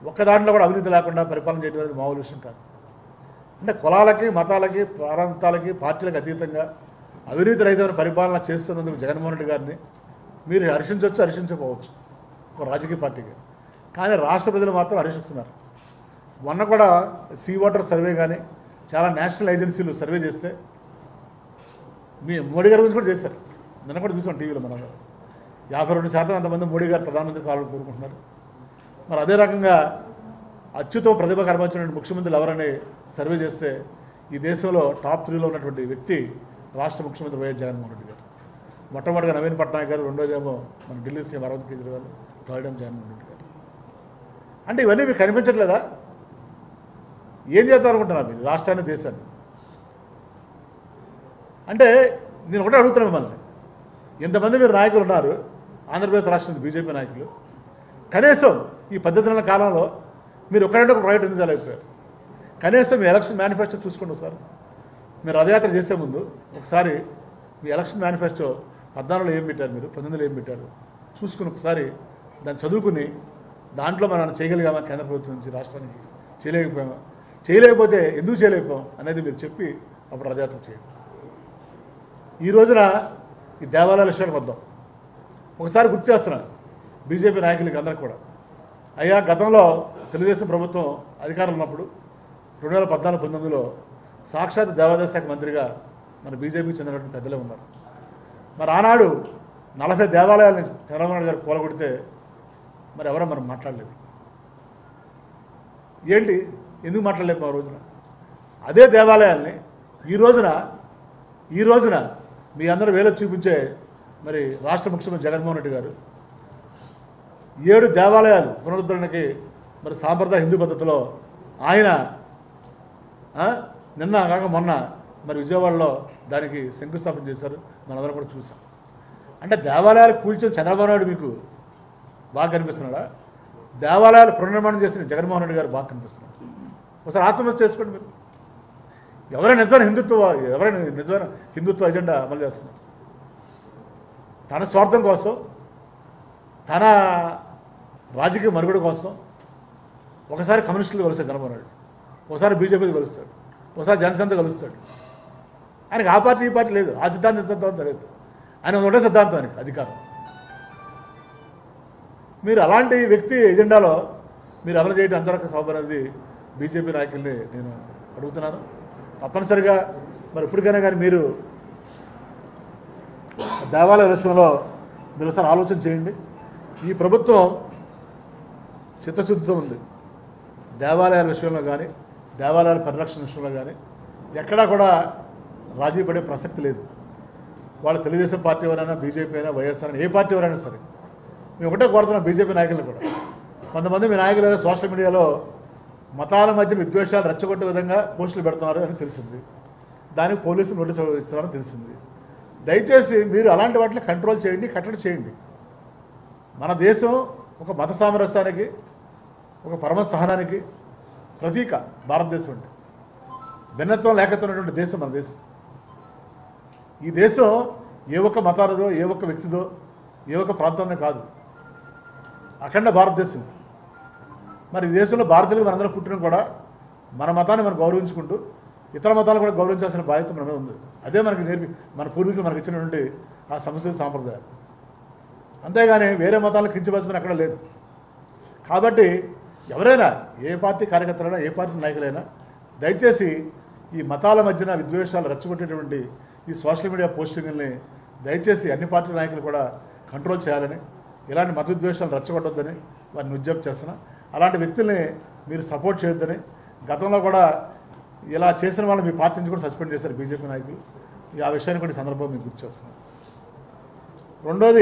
ఒక్క దాంట్లో కూడా అవినీతి లేకుండా పరిపాలన చేయడం అనేది మామూలు విషయం కాదు అంటే కులాలకి మతాలకి ప్రాంతాలకి పార్టీలకు అతీతంగా అవినీతి రహితమైన పరిపాలన చేస్తున్నందుకు జగన్మోహన్ రెడ్డి గారిని మీరు హర్షించవచ్చు హర్షించకపోవచ్చు ఒక రాజకీయ పార్టీకి కానీ రాష్ట్ర ప్రజలు మాత్రం హర్షిస్తున్నారు మొన్న కూడా సీ వాటర్ సర్వే కానీ చాలా నేషనల్ ఏజెన్సీలు సర్వే చేస్తే మీ మోడీ గారి గురించి కూడా చేశారు నిన్న కూడా చూసాం టీవీలో మనం యాభై రెండు శాతం అంతమంది మోడీ గారు ప్రధానమంత్రి కావాలని కోరుకుంటున్నారు మరి అదే రకంగా అత్యుత్తమ ప్రతిభ కనబరిచినటువంటి ముఖ్యమంత్రులు ఎవరని సర్వే చేస్తే ఈ దేశంలో టాప్ త్రీలో ఉన్నటువంటి వ్యక్తి రాష్ట్ర ముఖ్యమంత్రి వైఎస్ జగన్మోహన్ రెడ్డి గారు మొట్టమొదటిగా నవీన్ పట్నాయక్ గారు రెండోదేమో మన ఢిల్లీ సీఎం అరవింద్ కేజ్రీవాల్ థర్డ్ ఏమో జగన్మోహన్ రెడ్డి గారు అంటే ఇవన్నీ మీకు కనిపించట్లేదా ఏం చేద్దాం అనుకుంటున్నారు మీరు రాష్ట్రాన్ని దేశాన్ని అంటే నేను ఒకటే అడుగుతున్నాను మిమ్మల్ని ఇంతమంది మీరు నాయకులు ఉన్నారు ఆంధ్రప్రదేశ్ రాష్ట్రం బీజేపీ నాయకులు కనీసం ఈ పద్ధతి నెలల కాలంలో మీరు ఒకరంటే ఒక రైట్ ఎందుకు అయిపోయారు కనీసం మీ ఎలక్షన్ మేనిఫెస్టో చూసుకోండి ఒకసారి మీరు రథయాత్ర చేసే ముందు ఒకసారి మీ ఎలక్షన్ మేనిఫెస్టో పద్నాలుగులో ఏం పెట్టారు మీరు పంతొమ్మిదిలో ఏం పెట్టారు చూసుకుని ఒకసారి దాన్ని చదువుకుని దాంట్లో మనం చేయగలిగామా కేంద్ర ప్రభుత్వం నుంచి రాష్ట్రానికి చేయలేకపోయామా చేయలేకపోతే ఎందుకు చేయలేకపోయాం అనేది మీరు చెప్పి అప్పుడు రథయాత్ర చేయండి ఈ రోజున ఈ దేవాలయాల విషయానికి వద్దాం ఒకసారి గుర్తు చేస్తున్నాను బీజేపీ నాయకులకి అందరికి కూడా అయ్యా గతంలో తెలుగుదేశం ప్రభుత్వం అధికారంలో ఉన్నప్పుడు రెండు వేల పద్నాలుగు పంతొమ్మిదిలో సాక్షాత్ దేవాదాయ శాఖ మంత్రిగా మన బీజేపీకి చెందినటువంటి పెద్దలే ఉన్నారు మరి ఆనాడు నలభై దేవాలయాలని చంద్రబాబు నాయుడు గారు కూలగొడితే మరి ఎవరో మనం మాట్లాడలేదు ఏంటి ఎందుకు మాట్లాడలేదు ఆ రోజున అదే దేవాలయాల్ని ఈ రోజున ఈ రోజున మీ అందరూ వేలకు చూపించే మరి రాష్ట్ర ముఖ్యమంత్రి జగన్మోహన్ రెడ్డి గారు ఏడు దేవాలయాలు పునరుద్ధరణకి మరి సాంప్రదాయ హిందూ పద్ధతిలో ఆయన ఆ, నిన్న కాక మొన్న మరి విజయవాడలో దానికి శంకుస్థాపన చేశారు మనందరం కూడా చూసాం అంటే దేవాలయాలు కూల్చొని చంద్రబాబు నాయుడు మీకు బాగా కనిపిస్తున్నాడా దేవాలయాలు పునర్నిర్మాణం చేసిన జగన్మోహన్ రెడ్డి గారు బాగా కనిపిస్తున్నాడు ఒకసారి ఆత్మహత్య చేసుకోండి మీరు ఎవరైనా నిజమైన హిందుత్వ ఎవరైనా నిజమైన హిందుత్వ ఎజెండా అమలు చేస్తున్నారు తన స్వార్థం కోసం తన రాజకీయ మనుగడ కోసం ఒకసారి కమ్యూనిస్టులు కలుస్తాడు చంద్రబాబు నాయుడు ఒకసారి బీజేపీతో కలుస్తాడు ఒకసారి జనసేనతో కలుస్తాడు ఆయనకి ఆ పార్టీ ఈ పార్టీ లేదు ఆ సిద్ధాంతం ఈ సిద్ధాంతం లేదు ఆయన ఒకటే సిద్ధాంతం ఆయనకి అధికారం మీరు అలాంటి వ్యక్తి ఎజెండాలో మీరు అమలు చేయడం అంతవరకు సౌభ అనేది బీజేపీ నాయకుల్ని నేను అడుగుతున్నాను తప్పనిసరిగా మరి ఇప్పటికైనా కానీ మీరు దేవాలయ విషయంలో మీరు ఒకసారి ఆలోచన చేయండి ఈ ప్రభుత్వం చిత్తశుద్ధితో ఉంది దేవాలయాల విషయంలో కానీ దేవాలయాల పరిరక్షణ విషయంలో కానీ ఎక్కడా కూడా రాజీ పడే ప్రసక్తి లేదు వాళ్ళు తెలుగుదేశం పార్టీ ఎవరైనా బీజేపీ అయినా వైఎస్ఆర్ అయినా ఏ పార్టీ ఎవరైనా సరే మేము ఒకటే కోరుతున్నాం బీజేపీ నాయకులను కూడా కొంతమంది మీ నాయకులు ఏదో సోషల్ మీడియాలో మతాల మధ్య విద్వేషాలు రెచ్చగొట్టే విధంగా పోస్టులు పెడుతున్నారు అని తెలిసింది దానికి పోలీసులు నోటీసు ఇస్తున్నారని తెలిసింది దయచేసి మీరు అలాంటి వాటిని కంట్రోల్ చేయండి కట్టడి చేయండి మన దేశం ఒక మత సామరస్యానికి ఒక పరమ సహనానికి ప్రతీక భారతదేశం అంటే భిన్నత్వం లేకపోతున్నటువంటి దేశం మన దేశం ఈ దేశం ఏ ఒక్క మతాలదో ఏ ఒక్క వ్యక్తిదో ఏ ఒక్క ప్రాంతంలో కాదు అఖండ భారతదేశం మరి ఈ దేశంలో భారతీయులు మనందరం పుట్టిన కూడా మన మతాన్ని మనం గౌరవించుకుంటూ ఇతర మతాలు కూడా గౌరవించాల్సిన బాధ్యత మన మీద ఉంది అదే మనకి నేర్పి మన పూర్వీకులు మనకి ఇచ్చినటువంటి ఆ సంస్కృతి సాంప్రదాయాలు అంతేగాని వేరే మతాలను కించపరచమని అక్కడ లేదు కాబట్టి ఎవరైనా ఏ పార్టీ కార్యకర్తలైనా ఏ పార్టీ నాయకులైనా దయచేసి ఈ మతాల మధ్యన విద్వేషాలు రెచ్చగొట్టేటువంటి ఈ సోషల్ మీడియా పోస్టింగ్ని దయచేసి అన్ని పార్టీ నాయకులు కూడా కంట్రోల్ చేయాలని ఇలాంటి మత విద్వేషాలు రెచ్చగొట్టొద్దని వారిని విజ్ఞప్తి చేస్తున్నా అలాంటి వ్యక్తుల్ని మీరు సపోర్ట్ చేయొద్దని గతంలో కూడా ఇలా చేసిన వాళ్ళు మీ పార్టీ నుంచి కూడా సస్పెండ్ చేశారు బీజేపీ నాయకులు ఈ ఆ విషయాన్ని కూడా ఈ సందర్భంగా మీకు గుర్తు చేస్తున్నాను రెండోది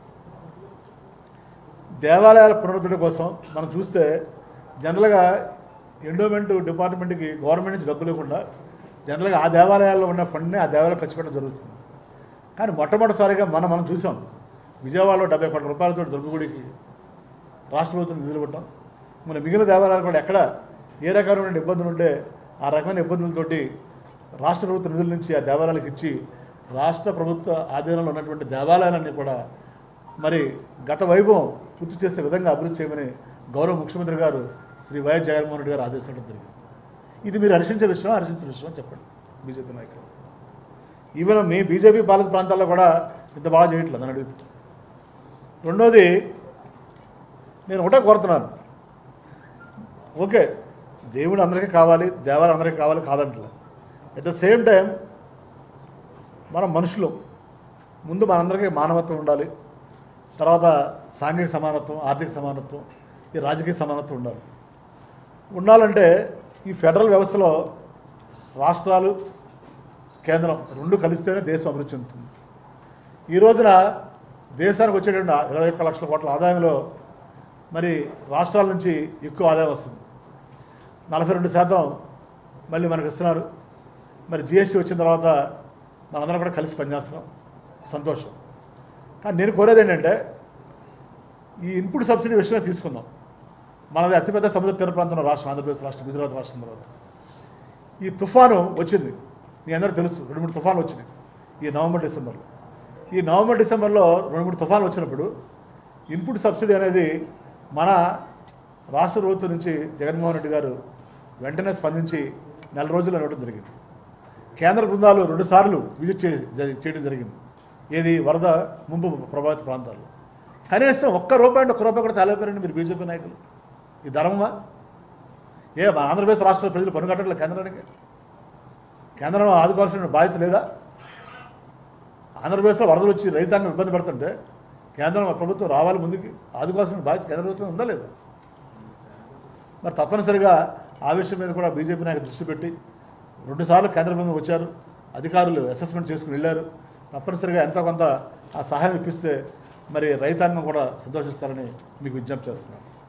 దేవాలయాల పునరుద్ధరణ కోసం మనం చూస్తే జనరల్గా ఎండోమెంట్ డిపార్ట్మెంట్కి గవర్నమెంట్ నుంచి డబ్బు లేకుండా జనరల్గా ఆ దేవాలయాల్లో ఉన్న ఫండ్ని ఆ దేవాలయం ఖర్చు పెట్టడం జరుగుతుంది కానీ మొట్టమొదటిసారిగా మనం మనం చూసాం విజయవాడలో డెబ్బై కోట్ల రూపాయలతో దుర్గగుడికి రాష్ట్ర ప్రభుత్వం నిధులు పెట్టాం మన మిగిలిన దేవాలయాలు కూడా ఎక్కడ ఏ రకమైన ఇబ్బందులు ఉంటే ఆ రకమైన ఇబ్బందులతోటి రాష్ట్ర ప్రభుత్వ నిధుల నుంచి ఆ దేవాలయాలకు ఇచ్చి రాష్ట్ర ప్రభుత్వ ఆధీనంలో ఉన్నటువంటి దేవాలయాలన్నీ కూడా మరి గత వైభవం గుర్తు చేసే విధంగా అభివృద్ధి చేయమని గౌరవ ముఖ్యమంత్రి గారు శ్రీ వైఎస్ జగన్మోహన్ రెడ్డి గారు ఆదేశించడం జరిగింది ఇది మీరు హర్షించే విషయం హర్షించే విషయం అని చెప్పండి బీజేపీ నాయకులు ఈవెన్ మీ బీజేపీ పాలిత ప్రాంతాల్లో కూడా ఇంత బాగా చేయట్లేదు నన్ను అడుగుతుంది రెండోది నేను ఒకటే కోరుతున్నాను ఓకే దేవుడు అందరికీ కావాలి దేవాలయం అందరికీ కావాలి కాదంటలే అట్ ద సేమ్ టైం మనం మనుషులు ముందు మనందరికీ మానవత్వం ఉండాలి తర్వాత సాంఘిక సమానత్వం ఆర్థిక సమానత్వం ఈ రాజకీయ సమానత్వం ఉండాలి ఉండాలంటే ఈ ఫెడరల్ వ్యవస్థలో రాష్ట్రాలు కేంద్రం రెండు కలిస్తేనే దేశం అభివృద్ధి చెందుతుంది ఈ రోజున దేశానికి వచ్చేటువంటి ఇరవై ఒక్క లక్షల కోట్ల ఆదాయంలో మరి రాష్ట్రాల నుంచి ఎక్కువ ఆదాయం వస్తుంది నలభై రెండు శాతం మళ్ళీ మనకు ఇస్తున్నారు మరి జిఎస్టీ వచ్చిన తర్వాత మనందరం కూడా కలిసి పనిచేస్తున్నాం సంతోషం కానీ నేను కోరేది ఏంటంటే ఈ ఇన్పుట్ సబ్సిడీ విషయమే తీసుకుందాం మనది అతిపెద్ద సముద్ర తీర ప్రాంతంలో రాష్ట్రం ఆంధ్రప్రదేశ్ రాష్ట్రం గుజరాత్ రాష్ట్రం తర్వాత ఈ తుఫాను వచ్చింది మీ అందరూ తెలుసు రెండు మూడు తుఫాన్లు వచ్చినాయి ఈ నవంబర్ డిసెంబర్లో ఈ నవంబర్ డిసెంబర్లో రెండు మూడు తుఫాన్లు వచ్చినప్పుడు ఇన్పుట్ సబ్సిడీ అనేది మన రాష్ట్ర ప్రభుత్వం నుంచి జగన్మోహన్ రెడ్డి గారు వెంటనే స్పందించి నెల రోజులు ఇవ్వడం జరిగింది కేంద్ర బృందాలు రెండుసార్లు విజిట్ చే జరి- చేయడం జరిగింది ఏది వరద ముంపు ప్రభావిత ప్రాంతాలు కనీసం ఒక్క రూపాయి అంటే ఒక్క రూపాయి కూడా తేలేపారండి మీరు బీజేపీ నాయకులు ఈ ధర్మమా ఏ మన ఆంధ్రప్రదేశ్ రాష్ట్ర ప్రజలు పన్ను కట్టట్లేదు కేంద్రానికి కేంద్రం ఆదుకోవాల్సిన బాధ్యత లేదా ఆంధ్రప్రదేశ్లో వరదలు వచ్చి రైతాంగం ఇబ్బంది పడుతుంటే కేంద్రం ప్రభుత్వం రావాలి ముందుకి ఆదుకోవాల్సిన బాధ్యత కేంద్ర ప్రభుత్వం ఉందా లేదా మరి తప్పనిసరిగా ఆ విషయం మీద కూడా బీజేపీ నాయకులు దృష్టి పెట్టి రెండుసార్లు కేంద్ర బృందం వచ్చారు అధికారులు అసెస్మెంట్ చేసుకుని వెళ్ళారు తప్పనిసరిగా ఎంతో కొంత ఆ సహాయం ఇప్పిస్తే మరి రైతాంగం కూడా సంతోషిస్తారని మీకు విజ్ఞప్తి చేస్తున్నాను